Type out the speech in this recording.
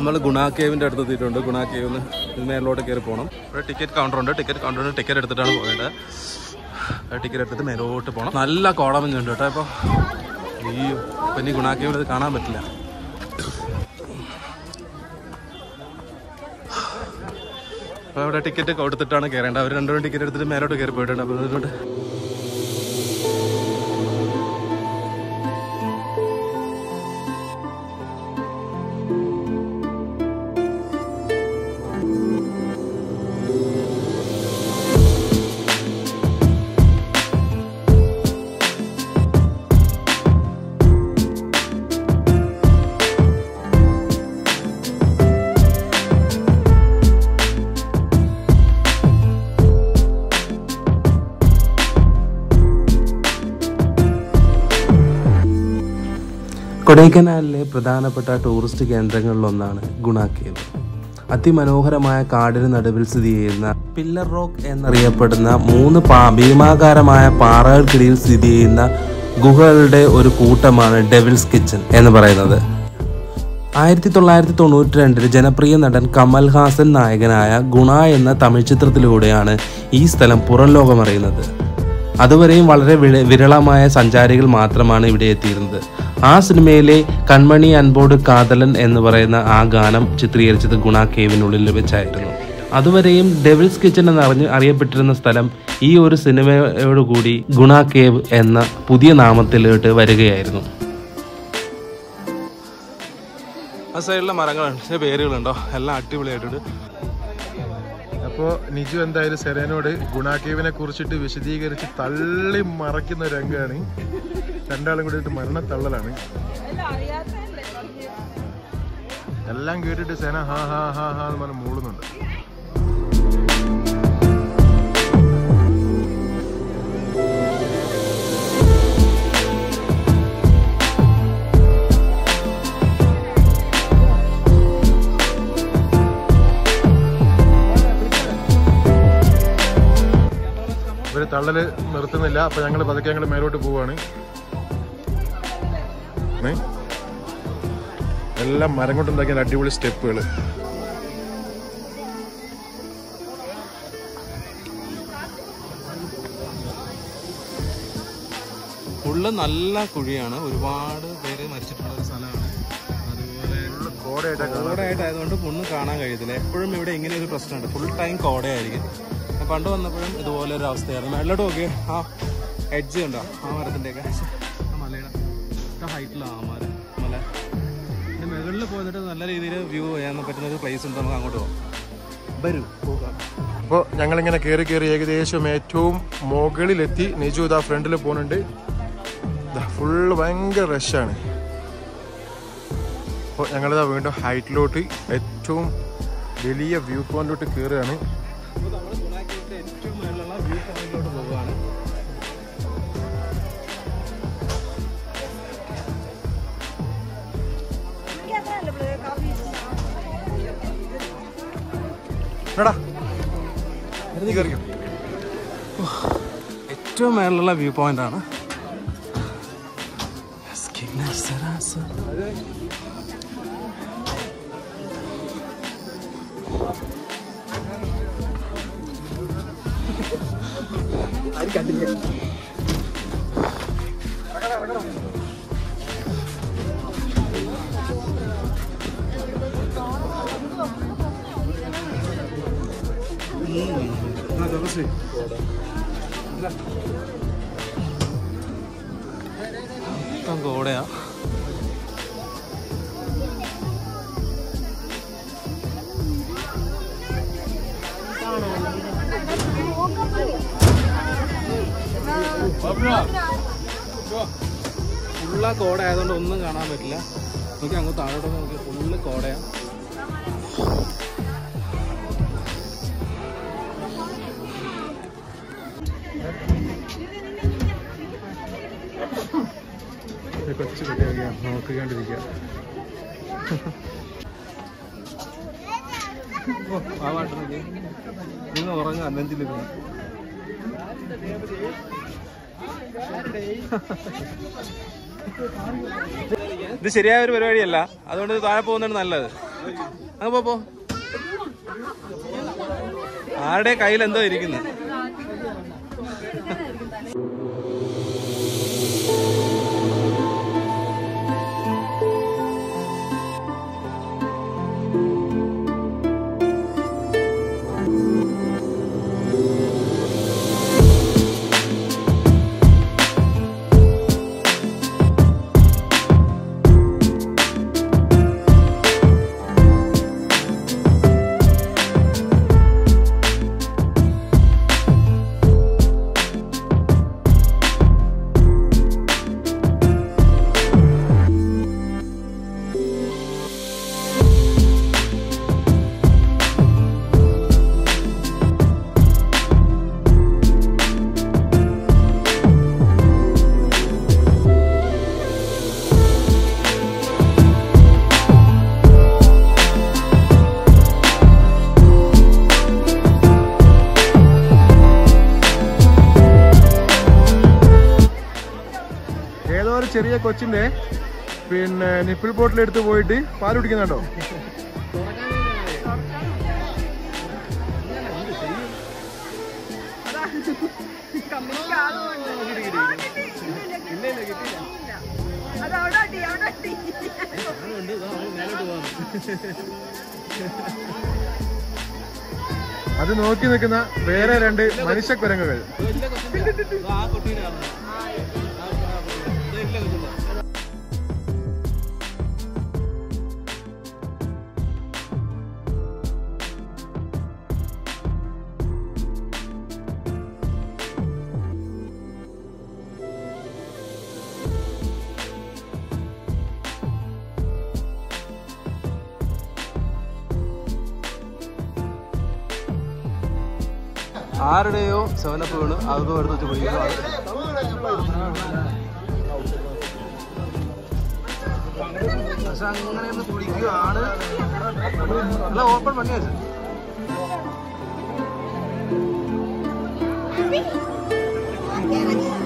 നമ്മൾ ഗുണ കേവിൻ്റെ അടുത്ത് എത്തിയിട്ടുണ്ട് ഗുണ കേവിന്ന് മേലോട്ട് കയറി പോകണം ഇവിടെ ടിക്കറ്റ് കൗണ്ടർ ഉണ്ട് ടിക്കറ്റ് കൗണ്ടറിൽ ടിക്കറ്റ് എടുത്തിട്ടാണ് പോകേണ്ടത് ടിക്കറ്റ് എടുത്തിട്ട് മേലോട്ട് പോകണം നല്ല കോടമഞ്ഞുണ്ട് കേട്ടോ ഇപ്പോൾ ഈ ഇപ്പം ഇനി ഗുണ കേവിൽ ഇത് കാണാൻ പറ്റില്ല അപ്പോൾ അവിടെ ടിക്കറ്റ് കൊടുത്തിട്ടാണ് കയറേണ്ടത് അവർ രണ്ടുപേരും ടിക്കറ്റ് എടുത്തിട്ട് മേലോട്ട് കയറി പോയിട്ടുണ്ട് അപ്പോൾ അതുകൊണ്ട് കൊടൈക്കനാലിലെ പ്രധാനപ്പെട്ട ടൂറിസ്റ്റ് കേന്ദ്രങ്ങളിലൊന്നാണ് ഗുണ കേവ് അതിമനോഹരമായ കാടിന് നടുവിൽ സ്ഥിതി ചെയ്യുന്ന പില്ലർ റോക്ക് എന്നറിയപ്പെടുന്ന മൂന്ന് പാ ഭീമാകാരമായ പാറകൾക്കിടയിൽ സ്ഥിതി ചെയ്യുന്ന ഗുഹകളുടെ ഒരു കൂട്ടമാണ് ഡെവിൾസ് കിച്ചൺ എന്ന് പറയുന്നത് ആയിരത്തി തൊള്ളായിരത്തി തൊണ്ണൂറ്റി രണ്ടിൽ ജനപ്രിയ നടൻ കമൽ ഹാസൻ നായകനായ ഗുണ എന്ന തമിഴ് ചിത്രത്തിലൂടെയാണ് ഈ സ്ഥലം പുറം ലോകമറിയുന്നത് അതുവരെയും വളരെ വിര- വിരളമായ സഞ്ചാരികൾ മാത്രമാണ് ഇവിടെ എത്തിയിരുന്നത് ആ സിനിമയിലെ കൺമണി അൻപോട് കാതലൻ എന്ന് പറയുന്ന ആ ഗാനം ചിത്രീകരിച്ചത് ഗുണ കേവിനുള്ളിൽ വെച്ചായിരുന്നു അതുവരെയും ഡെവിൾസ് കിച്ചൺ എന്ന് അറിഞ്ഞ് അറിയപ്പെട്ടിരുന്ന സ്ഥലം ഈ ഒരു സിനിമയോടുകൂടി ഗുണ കേവ് എന്ന പുതിയ നാമത്തിലോട്ട് വരികയായിരുന്നു ആ സൈഡിലെ മരങ്ങളുണ്ട് പേരുകളുണ്ടോ എല്ലാം അടിപൊളിയായിട്ടുണ്ട് അപ്പോൾ നിജു എന്തായാലും സെറേനോട് ഗുണാക്കേവിനെ കുറിച്ചിട്ട് വിശദീകരിച്ച് തള്ളി മറയ്ക്കുന്ന ഒരു രംഗമാണ് രണ്ടാളും കൂടി മരണ തള്ളലാണ് എല്ലാം കേട്ടിട്ട് സേന ഹാ ഹാ ഹാ ഹാ എന്ന് പറഞ്ഞ് മൂളുന്നുണ്ട് ഇവര് തള്ളല് നിർത്തുന്നില്ല അപ്പൊ ഞങ്ങൾ പതുക്കെ ഞങ്ങൾ മേലോട്ട് പോവാണ് ഏ? എല്ലാം മരം കൊണ്ടുണ്ടാക്കിയ അടിപൊളി സ്റ്റെപ്പുകൾ ഫുള്ള് നല്ല കുഴിയാണ് ഒരുപാട് പേര് മരിച്ചിട്ടുള്ള ഒരു സ്ഥലമാണ് അതുപോലെ കോടയായിട്ടൊക്കെ കോടയായിട്ടായതുകൊണ്ട് ഒന്നും കാണാൻ കഴിയത്തില്ല എപ്പോഴും ഇവിടെ ഇങ്ങനെ ഒരു പ്രശ്നമുണ്ട് ഫുൾ ടൈം കോടയായിരിക്കും ഞാൻ പണ്ട് വന്നപ്പോഴും ഇതുപോലെ ഒരു അവസ്ഥയായിരുന്നു മേലോട്ട് നോക്കിയേ ആ എഡ്ജ് ഉണ്ടോ ആ മരത്തിൻ്റെ ഒക്കെ ആ മലയുടെ ഹൈറ്റിലാണ് ആ മരം മല ഇതിന്റെ മുകളിൽ പോയിട്ട് നല്ല രീതിയിൽ വ്യൂ ചെയ്യാൻ പറ്റുന്ന ഒരു പ്ലേസ് ഉണ്ട് നമുക്ക് അങ്ങോട്ട് പോകാം വരൂ പോകാം അപ്പോൾ ഞങ്ങളിങ്ങനെ കയറി കയറി ഏകദേശം ഏറ്റവും മുകളിലെത്തി നിജു ഇതാ ഫ്രണ്ടിൽ പോകുന്നുണ്ട് ഫുള്ള് ഭയങ്കര റഷാണ് അപ്പോൾ ഞങ്ങളിതാ വീണ്ടും ഹൈറ്റിലോട്ട് ഏറ്റവും വലിയ വ്യൂ പോയിന്റിലോട്ട് കയറുകയാണ് അപ്പോൾ നമ്മൾ ഗുണാക്കിയിട്ട് ഏറ്റവും മുകളിലുള്ള വ്യൂ പോയിന്റിലോട്ട് പോവുകയാണ് എടാ നീ കയറിക്കോ ഏറ്റവും മേളിലുള്ള വ്യൂ പോയിന്റ് ആണ് മൊത്തം കോടയാ ഫുള്ള കോട ആയതുകൊണ്ട് ഒന്നും കാണാൻ പറ്റില്ല നോക്കി അങ്ങോട്ട് താഴോട്ട് നോക്കി ഫുള്ള് കോടയാ കൊച്ചു കുട്ടിയൊക്കെ നോക്കിക്കൊണ്ടിരിക്കുക ആ പാട്ട് നോക്കി നിങ്ങൾ ഉറങ്ങാ നെഞ്ചിലിരുന്ന് ഇത് ശരിയായ ഒരു പരിപാടിയല്ല അതുകൊണ്ട് ഇത് താഴെ പോകുന്നതാണ് നല്ലത് അങ്ങ് പോ, പോ ആരുടെ കയ്യിൽ എന്തോ ഇരിക്കുന്നു ഏതോ ഒരു ചെറിയ കൊച്ചിന്റെ പിന്നെ നിപ്പിൾ ബോട്ടിൽ എടുത്ത് പോയിട്ട് പാൽ കുടിക്കുന്നുണ്ടോ അത് നോക്കി നിൽക്കുന്ന വേറെ രണ്ട് മനുഷ്യക്കുരങ്ങുകൾ ആരുടെയോ സെവനപ്പ് വീണ് അതും എടുത്ത് വെച്ച് കുടിക്കുന്നു പക്ഷെ അങ്ങനെ ഒന്ന് കുടിക്കുകയാണ് അല്ല ഓപ്പൺ പണിയാ Okay, let's